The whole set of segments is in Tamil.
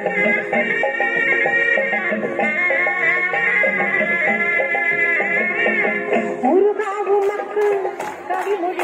முருகாவும் மக்கள் கவிமொழி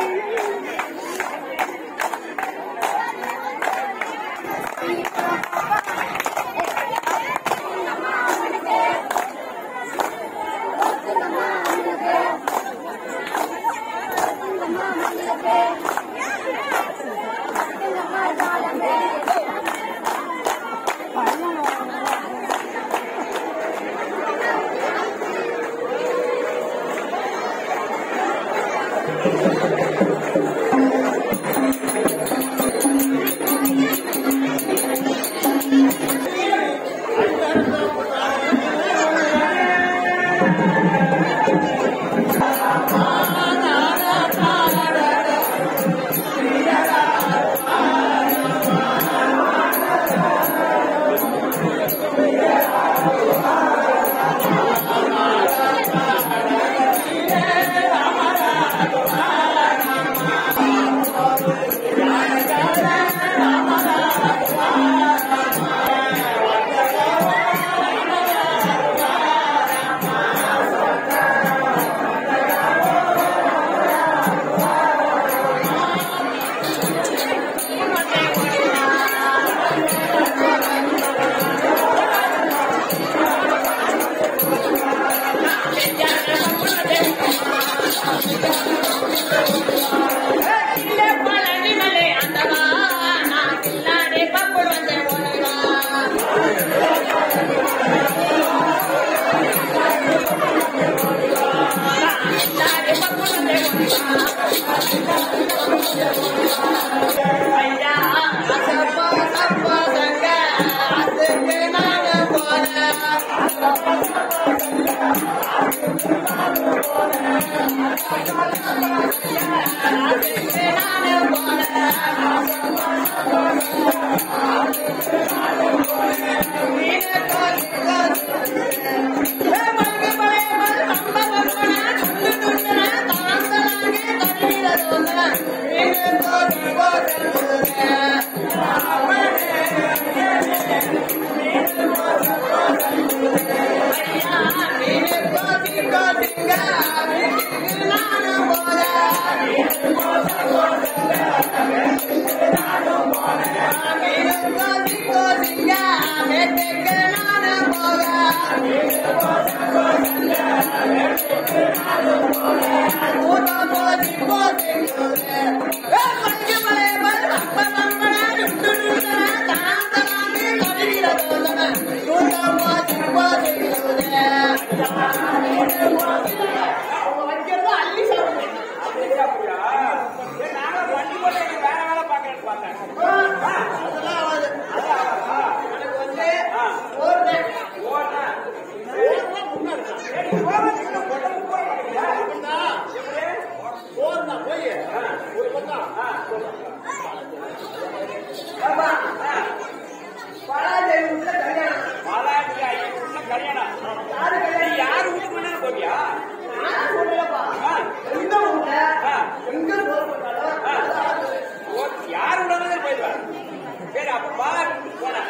யார் உடனே போயிடுவார் சரி அப்ப பாலாஜி போனேன்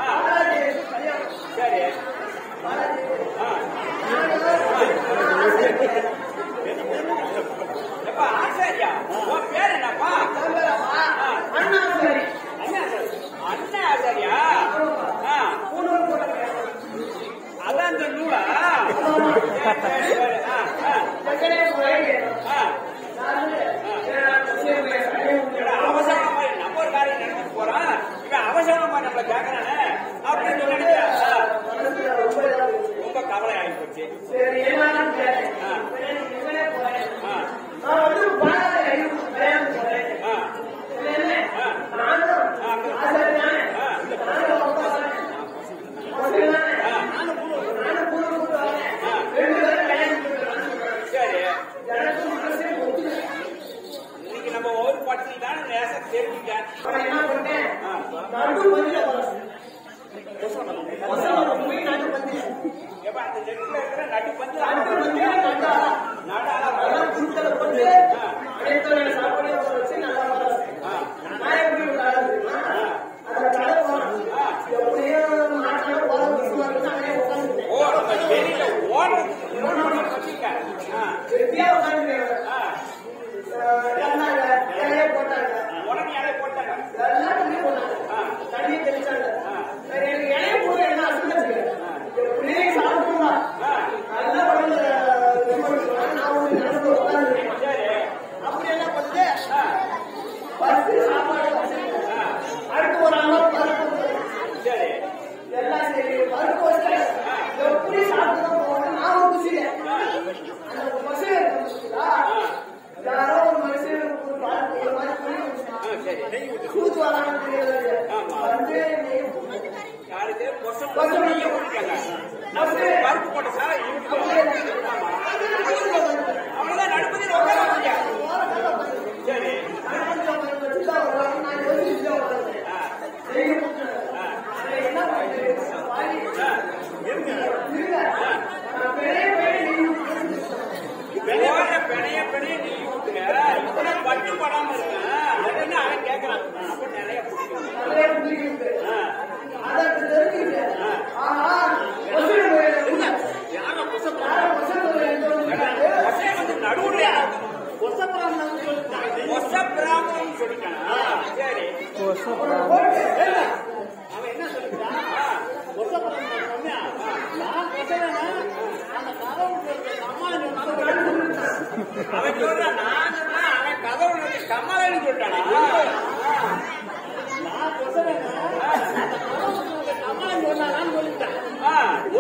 சரி எப்பா ஆச்சாரியா உன் பேர் என்னப்பா அண்ணா ஆச்சாரியா ஆ. அதான் அந்த நூலா சரி, சரி, ஆ, ஆ. ஆ. ஏடா, அவசரமா மாதிரி நம்ம ஒரு காரியம் நடந்துட்டு போறோம் இவன் அவசரமா நம்மள கேக்குறானே அப்படின்னு சொல்லி நினைக்கிறேன். ஆ. ரொம்ப கவலை ஆகி போச்சு ஆ. ஆ. ஆ. சரி இன்னைக்கு நம்ம ஒரு பட்டி தான் நேசம் தெரிஞ்சுட்டேன் எப்ப அந்த நெட்ல இருக்கிற நடு பந்து நடால அனைத்து சாப்பிட வச்சு நல்லா வளர்ச்சி ஆ. அதை கடை எப்படி கொசம் கொசம் நீங்க போட்டுக்கங்க நம்ம பருப்பு போட்ட சார் அவ்வளவுதான் நடுப்பதில் உட்கார வச்சீங்க சரி ஆ. ஆ. ஆ. இருங்க. ஆ. போடுற பிணைய பிணைய நீ ஊத்துங்க. இப்படி பட்டு படாம இருங்க. அதுன்னு அவன் கேக்குறான். அப்ப நிறைய பிடிக்கும். ஆ. யாரோ புசப்பா- ஒசைய வந்து நடுவுல ஒசப்பிராமம்னு சொல்லிட்டானா? சரி. அவன் என்ன சொல்லிட்டான்? ஆ. அவன் சொல்றான் நான் சொன்னா அவன் கதவு நோக்கி கமலன்னு சொல்லிட்டானா ஆ.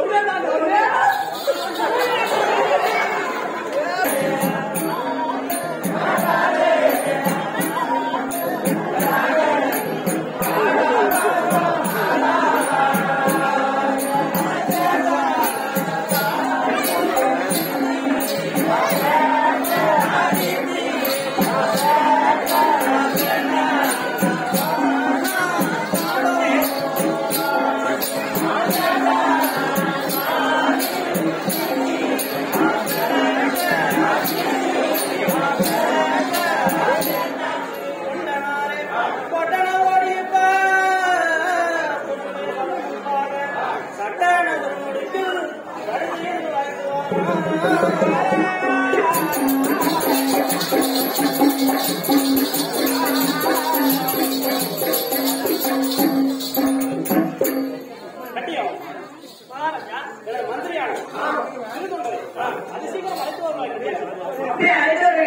கட்டியம் பாருங்க எனக்கு மந்திரியாளு அது சீக்கிரம் அழைத்து வருவாங்க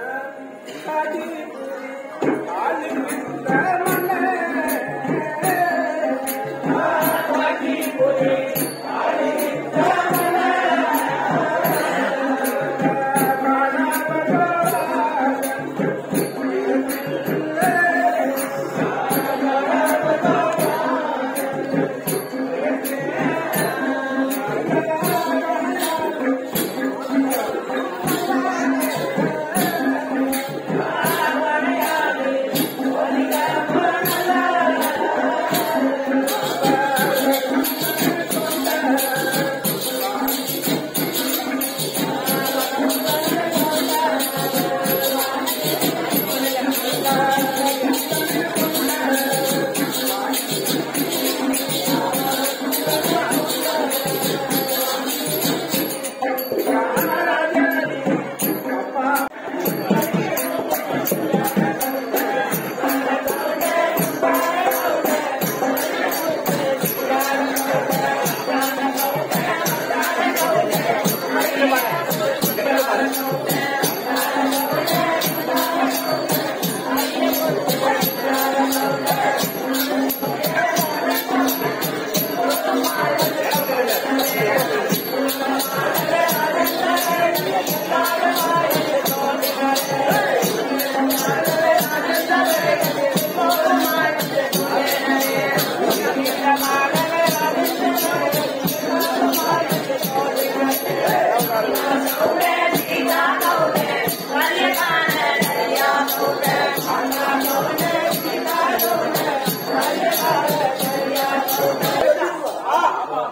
ஆளுகின்ற மன்னர்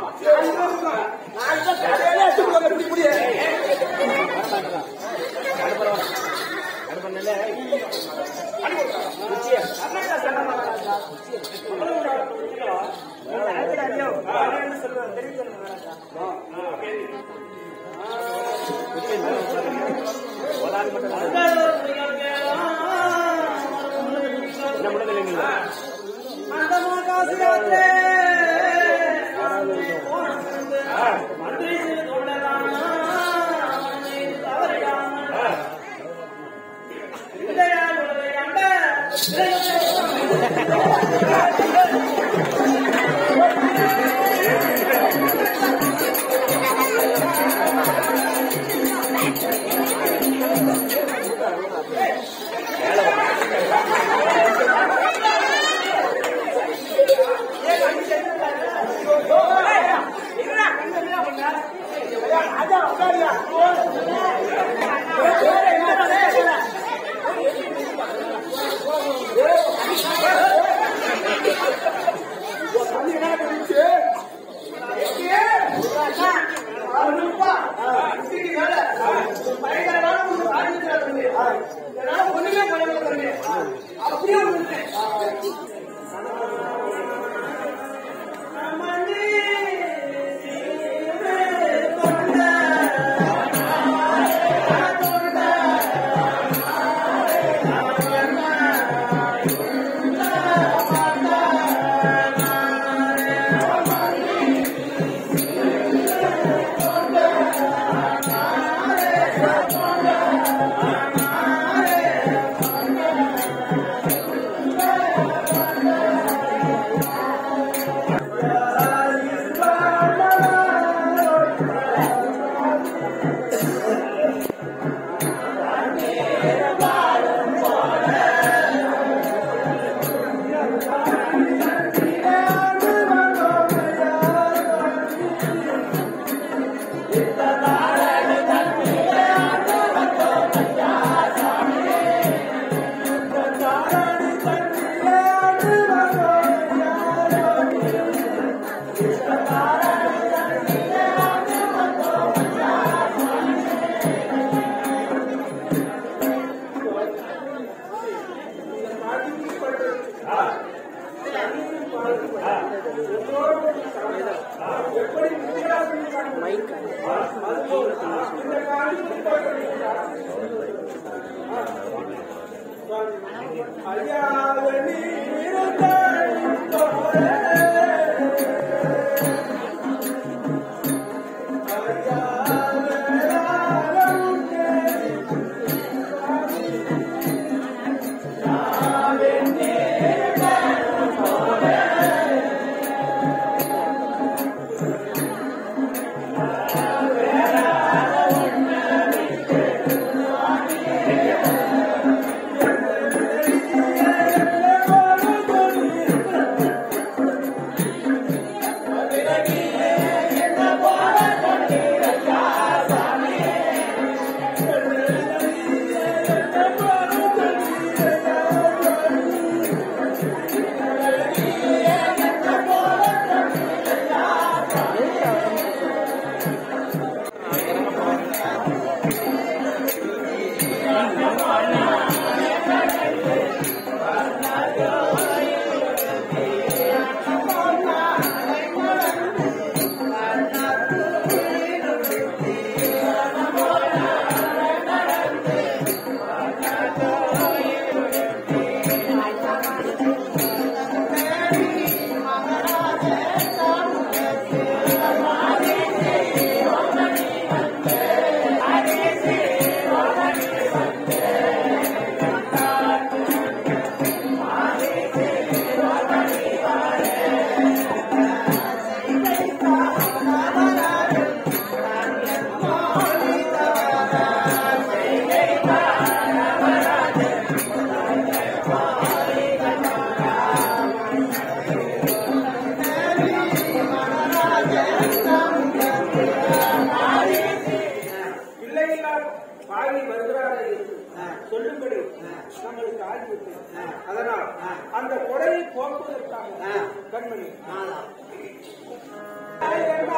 பிள்ளைகளால் பாவி வருகிறாரே என்று சொல்லும்படி நம்மளுக்கு ஆகிவிட்டு அதனால் அந்த குறையை போக்குவதற்காக கண்மணி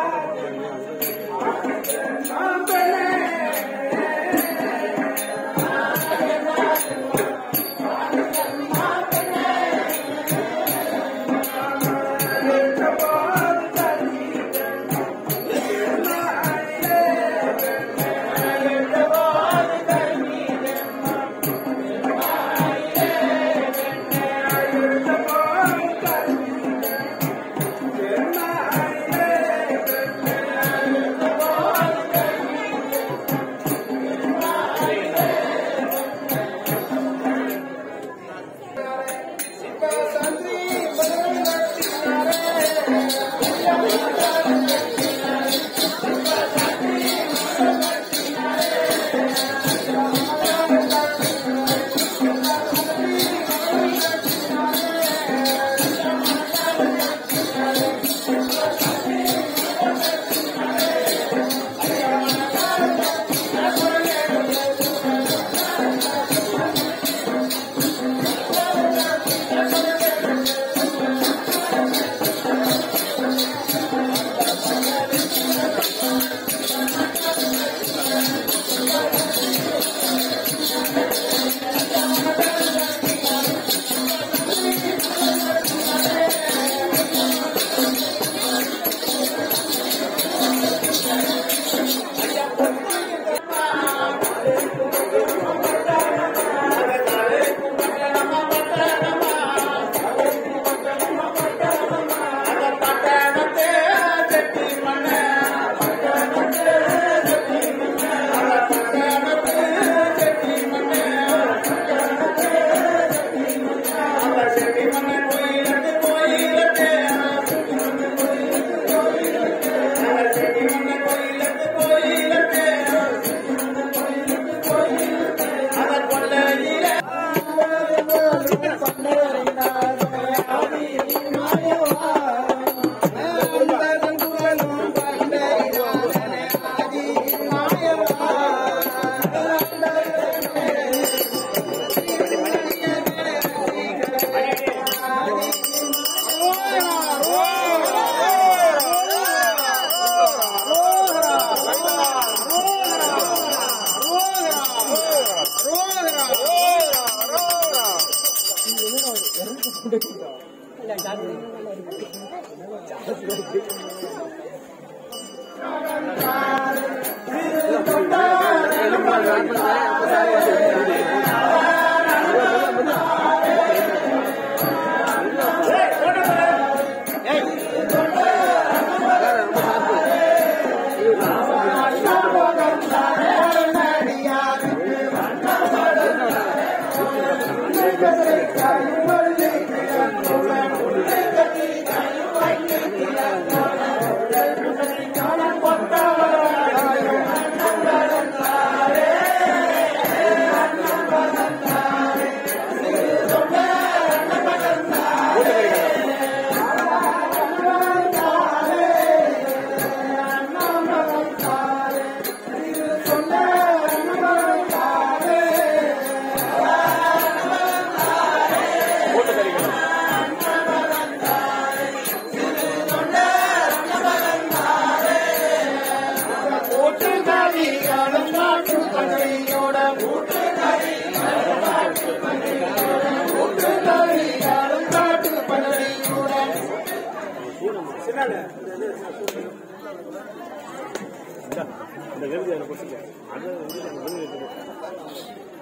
இந்த எழுதி அதில் போட்டுக்க அதை வந்து நம்ம வெளியே எடுத்துக்கோ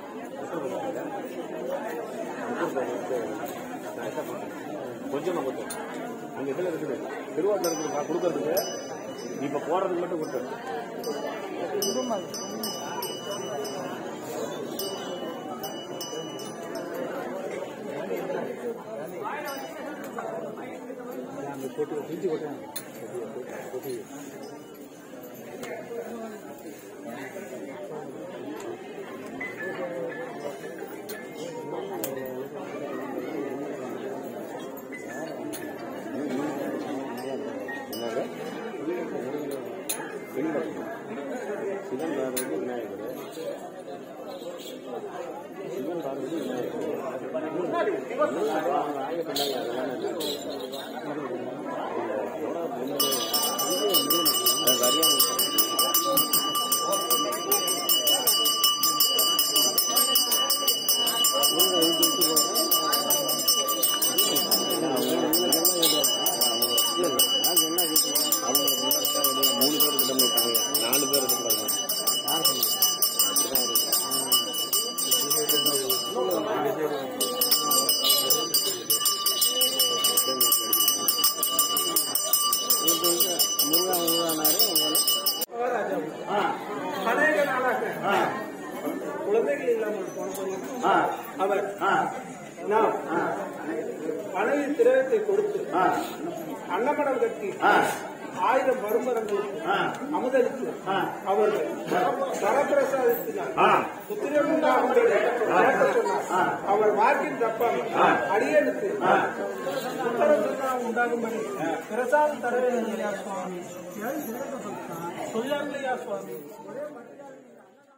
கொஞ்சமாக கொடுத்தேன் அங்கே இதில் இருக்குது திருவாட்டில் இருக்குது கொடுக்கறதுக்கு இப்போ போடுறதுக்கு மட்டும் கொடுத்தேன் என்னது சிவன் சிவன் ராவது விநாயகர் சிவன் ராவது விநாயகர் அவங்க ஆய பண்ணாங்க அதெல்லாம் அது அறியாமல் மூணு பேர் கிட்ட விட்டாங்க நாலு பேர் இருக்கிறாங்க முருகா முருகானாரு அநேக நாளாக குழந்தைகள் இல்லாமல் போன போது அவர் நாம் பழைய திரவத்தை கொடுத்து அன்னமடம் கட்டி ஆயிரம் மருமரங்களுக்கு அமுதளித்து அவர்கள் வரப்பிரசாதத்தினால் புத்திரம் உண்டாகும் சொன்னார் அவர் வாக்கின் தப்பாமல் அடியனுக்கு புத்திரம் உண்டாகும்படி பிரசாதம் தர வேண்டும் இல்லையா சுவாமி சொல்லாமலையா சுவாமி ஒரே மரியாதை